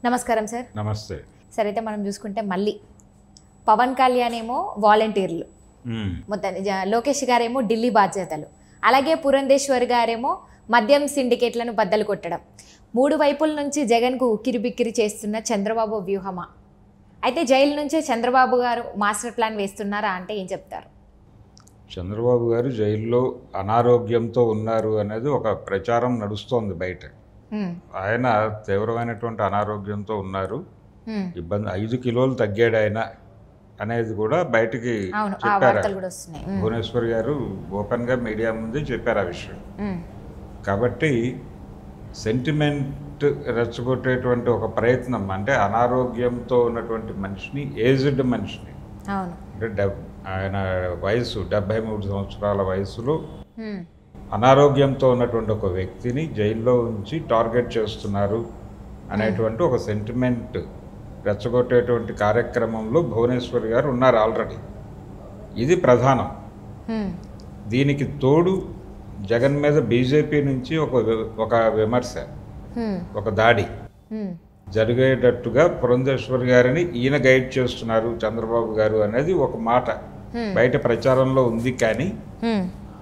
నమస్కారం సార్ నమస్తే సరే అయితే మనం చూసుకుంటే మళ్ళీ పవన్ కళ్యాణ్ ఏమో వాలంటీర్లు మ్మ్. మొత్తం జ- లోకేష్ గారేమో ఢిల్లీ బాధ్యతలు అలాగే పురంధేశ్వర్ గారేమో మద్యం సిండికేట్లను బద్దలు కొట్టడం మూడు వైపుల నుంచి జగన్కు ఉక్కిరి బిక్కిరి చేస్తున్న చంద్రబాబు వ్యూహమా అయితే జైలు నుంచే చంద్రబాబు గారు మాస్టర్ ప్లాన్ వేస్తున్నారా అంటే ఏం చెప్తారు చంద్రబాబు గారు జైల్లో అనారోగ్యంతో ఉన్నారు అనేది ఒక ప్రచారం నడుస్తోంది బయట హ్మ్, ఆయన తీవ్రమైనటువంటి అనారోగ్యంతో ఉన్నారు హ్మ్. ఇబ్బంది ఐదు కిలోలు తగ్గాడు ఆయన అనేది కూడా బయటికి అవును ఆ చెప్పారు వార్తలు కూడా వస్తున్నాయి హ్మ్, భువనేశ్వర్ గారు ఓపెన్గా మీడియా ముందు చెప్పారు ఆ విషయం హ్మ్, కాబట్టి సెంటిమెంట్ రెచ్చగొట్టేటువంటి ఒక ప్రయత్నం అంటే అనారోగ్యంతో ఉన్నటువంటి మనిషిని ఏజ్డ్ మనిషిని అవును అంటే డెబ్ ఆయన వయసు డెబ్భై మూడు సంవత్సరాల వయసులో హ్మ్, అనారోగ్యంతో ఉన్నటువంటి ఒక వ్యక్తిని జైల్లో ఉంచి టార్గెట్ చేస్తున్నారు అనేటువంటి ఒక సెంటిమెంట్ రెచ్చగొట్టేటువంటి కార్యక్రమంలో భువనేశ్వర్ గారు ఉన్నారు ఆల్రెడీ ఇది ప్రధానం హ్మ్, దీనికి తోడు జగన్ మీద బీజేపీ నుంచి ఒక వి- ఒక విమర్శ హ్మ్, ఒక దాడి హ్మ్, జరిగేటట్టుగా పురంధేశ్వర్ గారిని ఈయన గైడ్ చేస్తున్నారు చంద్రబాబు గారు అనేది ఒక మాట హ్మ్, బయట ప్రచారంలో ఉంది కానీ హ్మ్,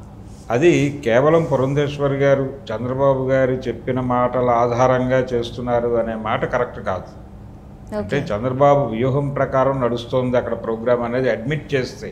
అది కేవలం పురంధేశ్వర్ గారు చంద్రబాబు గారు చెప్పిన మాటల ఆధారంగా చేస్తున్నారు అనే మాట కరెక్ట్ కాదు అంటే ఓకే చంద్రబాబు వ్యూహం ప్రకారం నడుస్తోంది అక్కడ ప్రోగ్రామ్ అనేది అడ్మిట్ చేస్తే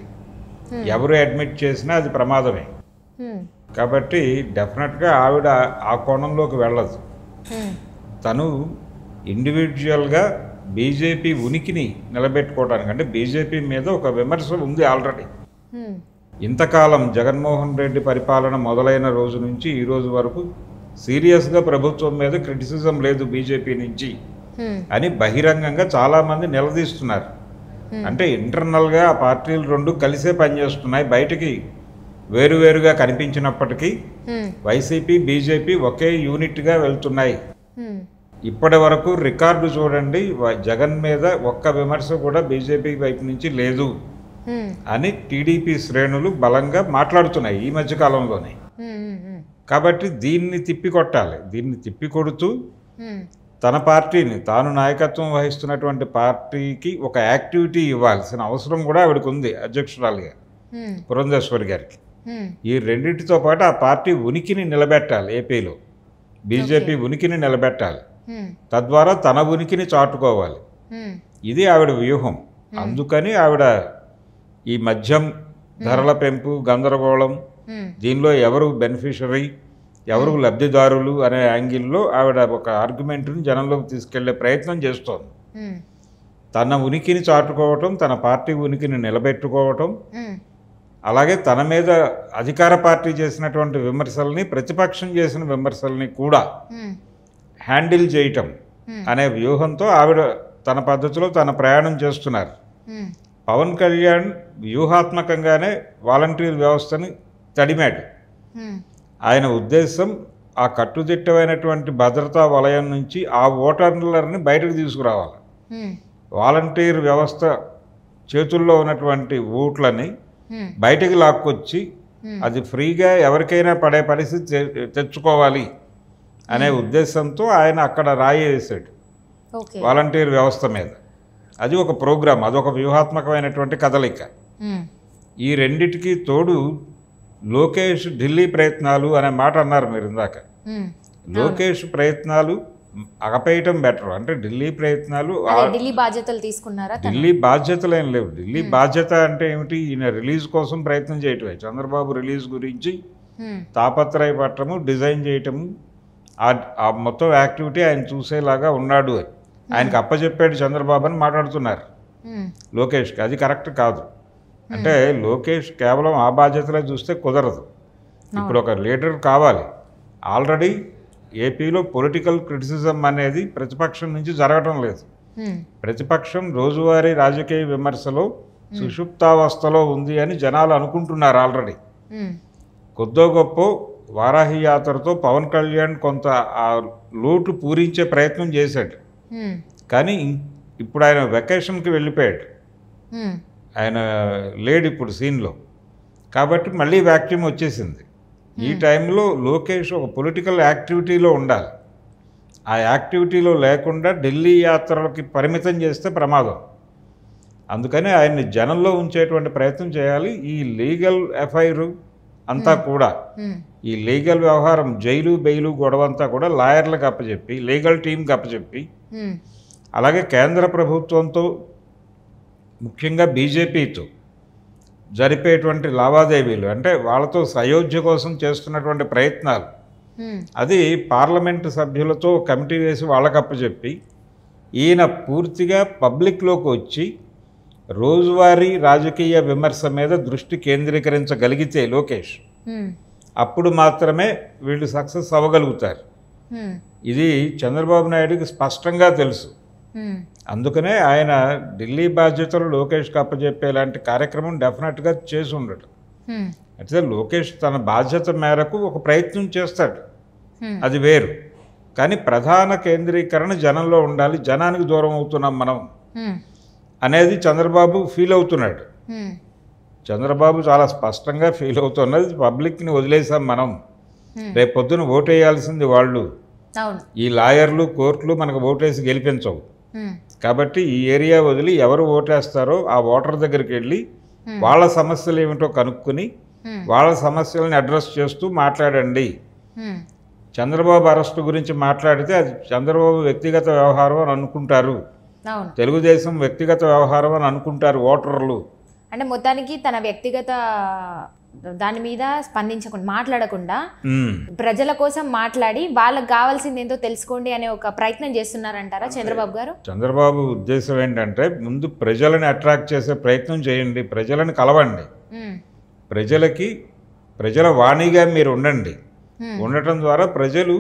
ఎవరు అడ్మిట్ చేసినా అది ప్రమాదమే హ్మ్, కాబట్టి డెఫినెట్గా ఆవిడ ఆ కోణంలోకి వెళ్ళదు హ్మ్, తను ఇండివిజువల్గా బీజేపీ ఉనికిని నిలబెట్టుకోవడానికి అంటే బీజేపీ మీద ఒక విమర్శ ఉంది ఆల్రెడీ హ్మ్, ఇంతకాలం జగన్మోహన్ రెడ్డి పరిపాలన మొదలైన రోజు నుంచి ఈ రోజు వరకు సీరియస్గా ప్రభుత్వం మీద క్రిటిసిజం లేదు బీజేపీ నుంచి హ్మ్, అని బహిరంగంగా చాలామంది నిలదీస్తున్నారు అంటే ఇంటర్నల్గా ఆ పార్టీలు రెండు కలిసే పనిచేస్తున్నాయి బయటికి వేరువేరుగా కనిపించినప్పటికీ హ్మ్, వైసీపీ బీజేపీ ఒకే యూనిట్గా వెళ్తున్నాయి హ్మ్, ఇప్పటి వరకు రికార్డు చూడండి వ- జగన్ మీద ఒక్క విమర్శ కూడా బీజేపీ వైపు నుంచి లేదు హ్మ్, అని టీడీపీ శ్రేణులు బలంగా మాట్లాడుతున్నాయి ఈ మధ్య కాలంలోనే హ్మ్, హ్మ్, హ్మ్, కాబట్టి దీన్ని తిప్పికొట్టాలి దీన్ని తిప్పికొడుతూ హ్మ్, తన పార్టీని తాను నాయకత్వం వహిస్తున్నటువంటి పార్టీకి ఒక యాక్టివిటీ ఇవ్వాల్సిన అవసరం కూడా ఆవిడకు ఉంది అధ్యక్షురాలుగా హ్మ్, పురంధేశ్వరి గారికి హ్మ్, ఈ రెండింటితో పాటు ఆ పార్టీ ఉనికిని నిలబెట్టాలి ఏపీలో బీజేపీ ఉనికిని నిలబెట్టాలి హ్మ్, తద్వారా తన ఉనికిని చాటుకోవాలి హ్మ్, ఇది ఆవిడ వ్యూహం అందుకని ఆవిడ ఈ మద్యం ధరల పెంపు గందరగోళం హ్మ్, దీనిలో ఎవరు బెనిఫిషరీ ఎవరు లబ్ధిదారులు అనే యాంగిల్లో ఆవిడ ఒక ఆర్గ్యుమెంట్ని జనంలోకి తీసుకెళ్లే ప్రయత్నం చేస్తోంది హ్మ్, తన ఉనికిని చాటుకోవటం తన పార్టీ ఉనికిని నిలబెట్టుకోవటం హ్మ్, అలాగే తన మీద అధికార పార్టీ చేసినటువంటి విమర్శల్ని ప్రతిపక్షం చేసిన విమర్శల్ని కూడా హ్మ్, హ్యాండిల్ చేయటం Hmm. అనే వ్యూహంతో ఆవిడ తన పద్ధతిలో తన ప్రయాణం చేస్తున్నారు హ్మ్, పవన్ కళ్యాణ్ వ్యూహాత్మకంగానే వాలంటీర్ వ్యవస్థని తడిమాడు హ్మ్, ఆయన ఉద్దేశం ఆ కట్టుదిట్టమైనటువంటి భద్రతా వలయం నుంచి ఆ ఓటర్లని బయటకు తీసుకురావాలి హ్మ్, వాలంటీర్ వ్యవస్థ చేతుల్లో ఉన్నటువంటి ఓట్లని హ్మ్, బయటికి లాక్కొచ్చి Hmm. అది ఫ్రీగా ఎవరికైనా పడే పరిస్థితి తె- తెచ్చుకోవాలి అనే ఉద్దేశంతో ఆయన అక్కడ రాయి వేసాడు ఓకే వాలంటీర్ వ్యవస్థ మీద అది ఒక ప్రోగ్రాం అదొక వ్యూహాత్మకమైనటువంటి కదలిక హ్మ్, ఈ రెండిటికి తోడు లోకేష్ ఢిల్లీ ప్రయత్నాలు అనే మాట అన్నారు మీరు ఇందాక హ్మ్. లోకేష్ ప్రయత్నాలు అగపేయటం బెటర్ అంటే ఢిల్లీ ప్రయత్నాలు ఆ- అదే ఢిల్లీ బాధ్యతలు తీసుకున్నారా తను? ఢిల్లీ బాధ్యతలు ఏం లేవు ఢిల్లీ బాధ్యత అంటే ఏమిటి ఈయన రిలీజ్ కోసం ప్రయత్నం చేయటమే చంద్రబాబు రిలీజ్ గురించి హ్మ్, తాపత్రయపడటము డిజైన్ చేయటము ఆ- ఆ మొత్తం యాక్టివిటీ ఆయన చూసేలాగా ఉన్నాడు అని ఆయనకు అప్పచెప్పాడు చంద్రబాబు అని మాట్లాడుతున్నారు హ్మ్, లోకేష్కి అది కరెక్ట్ కాదు అంటే లోకేష్ కేవలం ఆ బాధ్యతలే చూస్తే కుదరదు ఇప్పుడు ఒక లీడర్ కావాలి ఆల్రెడీ ఏపీలో పొలిటికల్ క్రిటిసిజం అనేది ప్రతిపక్షం నుంచి జరగటం లేదు హ్మ్, ప్రతిపక్షం రోజువారీ రాజకీయ విమర్శలో సుషుప్తావస్థలో ఉంది అని జనాలు అనుకుంటున్నారు ఆల్రెడీ హ్మ్, కొద్దో గొప్ప వారాహి యాత్రతో పవన్ కళ్యాణ్ కొంత ఆ లోటు పూరించే ప్రయత్నం చేశాడు హ్మ్, కానీ ఇం- ఇప్పుడు ఆయన వెకేషన్కి వెళ్ళిపోయాడు హ్మ్, ఆయన లేడు ఇప్పుడు సీన్లో కాబట్టి మళ్ళీ వ్యాక్యూమ్ వచ్చేసింది ఈ టైంలో లోకేష్ ఒక పొలిటికల్ యాక్టివిటీలో ఉండాలి ఆ యాక్టివిటీలో లేకుండా ఢిల్లీ యాత్రలకి పరిమితం చేస్తే ప్రమాదం అందుకని ఆయన్ని జనంలో ఉంచేటువంటి ప్రయత్నం చేయాలి ఈ లీగల్ ఎఫ్ఐఆర్ అంతా కూడా ఉమ్, ఈ లీగల్ వ్యవహారం జైలు బెయిలు గొడవ అంతా కూడా లాయర్లకు అప్పచెప్పి లీగల్ టీంకి అప్పచెప్పి ఉమ్, అలాగే కేంద్ర ప్రభుత్వంతో ముఖ్యంగా బీజేపీతో జరిపేటువంటి లావాదేవీలు అంటే వాళ్ళతో సయోధ్య కోసం చేస్తున్నటువంటి ప్రయత్నాలు ఉమ్, అది పార్లమెంటు సభ్యులతో కమిటీ వేసి వాళ్ళకి అప్పచెప్పి ఈయన పూర్తిగా పబ్లిక్లోకి వచ్చి రోజువారీ రాజకీయ విమర్శ మీద దృష్టి కేంద్రీకరించగలిగితే లోకేష్ ఉమ్, అప్పుడు మాత్రమే వీళ్ళు సక్సెస్ అవ్వగలుగుతారు ఉమ్, ఇది చంద్రబాబు నాయుడుకి స్పష్టంగా తెలుసు ఉమ్, అందుకనే ఆయన ఢిల్లీ బాధ్యతలు లోకేష్కి అప్పచెప్పే లాంటి కార్యక్రమం డెఫినెట్గా చేసి ఉండడు ఉమ్, అయితే లోకేష్ తన బాధ్యత మేరకు ఒక ప్రయత్నం చేస్తాడు ఉమ్, అది వేరు కానీ ప్రధాన కేంద్రీకరణ జనంలో ఉండాలి జనానికి దూరం అవుతున్నాం మనం ఉమ్, అనేది చంద్రబాబు ఫీల్ అవుతున్నాడు ఉమ్, చంద్రబాబు చాలా స్పష్టంగా ఫీల్ అవుతున్నది పబ్లిక్ని వదిలేసాం మనం ఉమ్. రేపు పొద్దున ఓటేయాల్సింది వాళ్ళు అవును ఈ లాయర్లు కోర్టులు మనకు ఓటేసి గెలిపించవు ఉమ్, కాబట్టి ఈ ఏరియా వదిలి ఎవరు ఓటేస్తారో ఆ ఓటర్ దగ్గరికి వెళ్ళి Hmm. వాళ్ళ సమస్యలు ఏమిటో కనుక్కొని ఉమ్, వాళ్ళ సమస్యలను అడ్రస్ చేస్తూ మాట్లాడండి ఉమ్, చంద్రబాబు అరెస్టు గురించి మాట్లాడితే అది చంద్రబాబు వ్యక్తిగత వ్యవహారం అని అనుకుంటారు అవును తెలుగుదేశం వ్యక్తిగత వ్యవహారం అని అనుకుంటారు ఓటర్లు అంటే మొత్తానికి తన వ్యక్తిగత దాని మీద స్పందించకుండా మాట్లాడకుండా ఉమ్. ప్రజల కోసం మాట్లాడి వాళ్ళకి కావాల్సింది ఏంటో తెలుసుకోండి అనే ఒక ప్రయత్నం చేస్తున్నారంటారా చంద్రబాబు గారు చంద్రబాబు ఉద్దేశం ఏంటంటే ముందు ప్రజలను అట్రాక్ట్ చేసే ప్రయత్నం చేయండి ప్రజలను కలవండి ఉమ్, ప్రజలకి ప్రజల వాణిగా మీరు ఉండండి ఉమ్, ఉండటం ద్వారా ప్రజలు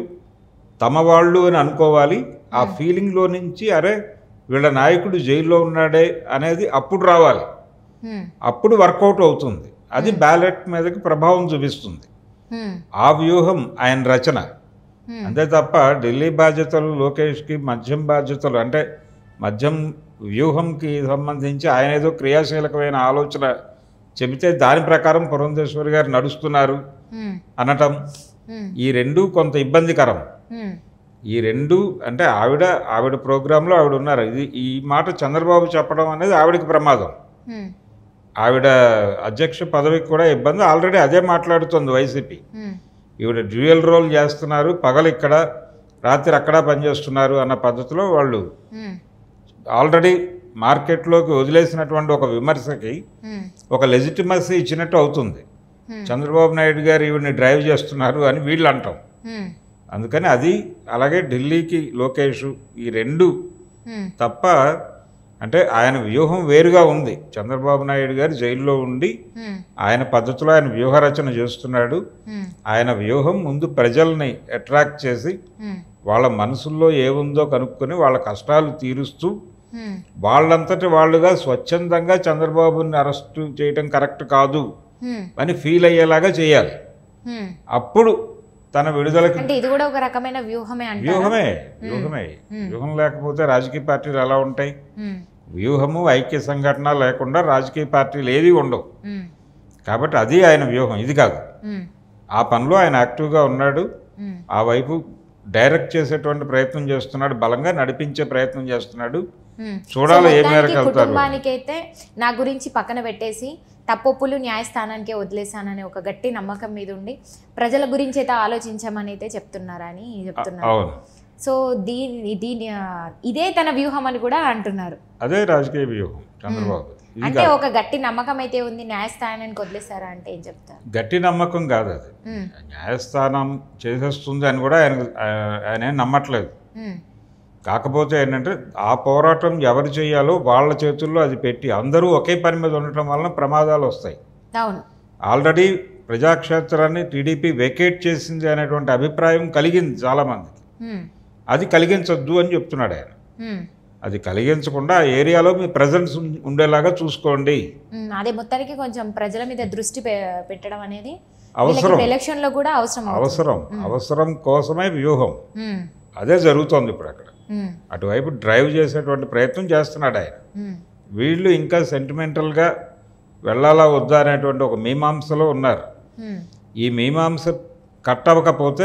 తమ వాళ్ళు అని అనుకోవాలి ఆ ఫీలింగ్లో నుంచి అరే వీళ్ళ నాయకుడు జైల్లో ఉన్నాడే అనేది అప్పుడు రావాలి ఉమ్, అప్పుడు వర్కౌట్ అవుతుంది అది బ్యాలెట్ మీదకి ప్రభావం చూపిస్తుంది ఉమ్, ఆ వ్యూహం ఆయన రచన ఉమ్, అంతే తప్ప ఢిల్లీ బాధ్యతలు లోకేష్కి మద్యం బాధ్యతలు అంటే మద్యం వ్యూహంకి సంబంధించి ఆయన ఏదో క్రియాశీలకమైన ఆలోచన చెబితే దాని ప్రకారం పురంధేశ్వరి గారు నడుస్తున్నారు ఉమ్, అనటం ఉమ్, ఈ రెండు కొంత ఇబ్బందికరం ఉమ్, ఈ రెండు అంటే ఆవిడ ఆవిడ ప్రోగ్రాంలో ఆవిడ ఉన్నారు ఇది ఈ మాట చంద్రబాబు చెప్పడం అనేది ఆవిడకి ప్రమాదం ఉమ్, ఆవిడ అధ్యక్ష పదవికి కూడా ఇబ్బంది ఆల్రెడీ అదే మాట్లాడుతుంది వైసీపీ ఉమ్, ఈవిడ డ్యూయల్ రోల్ చేస్తున్నారు పగలు ఇక్కడ రాత్రి అక్కడ పనిచేస్తున్నారు అన్న పద్ధతిలో వాళ్ళు ఉమ్, ఆల్రెడీ మార్కెట్లోకి వదిలేసినటువంటి ఒక విమర్శకి ఉమ్, ఒక లెజిటిమసీ ఇచ్చినట్టు అవుతుంది Hmm. చంద్రబాబు నాయుడు గారు ఈవిడ్ని డ్రైవ్ చేస్తున్నారు అని వీళ్ళు అంటాం ఉమ్, అందుకని అది అలాగే ఢిల్లీకి లోకేష్ ఈ రెండు ఉమ్, తప్ప అంటే ఆయన వ్యూహం వేరుగా ఉంది చంద్రబాబు నాయుడు గారు జైల్లో ఉండి ఉమ్, ఆయన పద్ధతిలో ఆయన వ్యూహరచన చేస్తున్నాడు ఉమ్, ఆయన వ్యూహం ముందు ప్రజల్ని అట్రాక్ట్ చేసి ఉమ్, వాళ్ళ మనసుల్లో ఏముందో కనుక్కొని వాళ్ళ కష్టాలు తీరుస్తూ ఉమ్, వాళ్ళంతటి వాళ్ళుగా స్వచ్ఛందంగా చంద్రబాబుని అరెస్టు చేయటం కరెక్ట్ కాదు ఉమ్, అని ఫీల్ అయ్యేలాగా చేయాలి ఉమ్. అప్పుడు తన విడుదలకి అంటే ఇది కూడా ఒక రకమైన వ్యూహమే అంటారా వ్యూహమే వ్యూహమే వ్యూహం లేకపోతే రాజకీయ పార్టీలు ఎలా ఉంటాయి ఉమ్, వ్యూహము ఐక్య సంఘటన లేకుండా రాజకీయ పార్టీలు ఏవి ఉండవు ఉమ్, కాబట్టి అది ఆయన వ్యూహం ఇది కాదు ఉమ్, ఆ పనిలో ఆయన యాక్టివ్గా ఉన్నాడు ఉమ్, ఆ వైపు డైరెక్ట్ చేసేటువంటి ప్రయత్నం చేస్తున్నాడు బలంగా నడిపించే ప్రయత్నం చేస్తున్నాడు ఉమ్. చూడాలి సో ఏ మొత్తానికి మేరకు వెళ్తారు కుటుంబానికైతే నా గురించి పక్కన పెట్టేసి తప్పొప్పులు న్యాయస్థానానికే వదిలేశాననే ఒక గట్టి నమ్మకం మీద ఉండి ప్రజల గురించి అయితే ఆలోచించమని అయితే చెప్తున్నారని చెప్తున్నారు అవును సో దీని దీని ఆ, ఇదే తన వ్యూహం అని కూడా అంటున్నారు అదే రాజకీయ వ్యూహం చంద్రబాబు ఇది అంటే కాదు. ఒక గట్టి నమ్మకం అయితే ఉంది న్యాయస్థానానికి వదిలేశారా అంటే ఏం చెప్తారు గట్టి నమ్మకం కాదు అది ఉమ్, న్యాయస్థానం చేసేస్తుంది అని కూడా ఆయన ఆయన ఏం నమ్మట్లేదు ఉమ్, కాకపోతే ఏంటంటే ఆ పోరాటం ఎవరు చేయాలో వాళ్ళ చేతుల్లో అది పెట్టి అందరూ ఒకే పని మీద ఉండటం వలన ప్రమాదాలు వస్తాయి అవును ఆల్రెడీ ప్రజాక్షేత్రాన్ని టీడీపీ వెకేట్ చేసింది అనేటువంటి అభిప్రాయం కలిగింది చాలామందికి ఉమ్, అది కలిగించొద్దు అని చెప్తున్నాడు ఆయన ఉమ్, అది కలిగించకుండా ఆ ఏరియాలో మీ ప్రజెన్స్ ఉండేలాగా చూసుకోండి ఉమ్, అదే మొత్తానికి కొంచెం ప్రజల మీద దృష్టి పె- పెట్టడం అనేది అవసరం ఎలక్షన్ లో కూడా అవసరం అవుతుంది. అవసరం అవసరం కోసమే వ్యూహం ఉమ్, అదే జరుగుతోంది ఇప్పుడు అక్కడ ఉమ్, అటువైపు డ్రైవ్ చేసేటువంటి ప్రయత్నం చేస్తున్నాడు ఆయన ఉమ్, వీళ్ళు ఇంకా సెంటిమెంటల్గా వెళ్ళాలా వద్దా అనేటువంటి ఒక మీమాంసలో ఉన్నారు ఉమ్, ఈ మీమాంస కట్ అవ్వకపోతే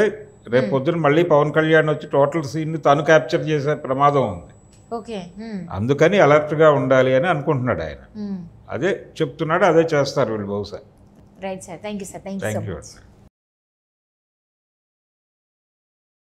రేపు పొద్దున మళ్ళీ పవన్ కళ్యాణ్ వచ్చి టోటల్ సీన్ని తను క్యాప్చర్ చేసే ప్రమాదం ఉంది ఓకే మ్మ్. అందుకని అలర్ట్గా ఉండాలి అని అనుకుంటున్నాడు ఆయన మ్మ్. అదే చెప్తున్నాడు అదే చేస్తారు వీళ్ళు బహుశా right sir thank you sir thank you so thank you much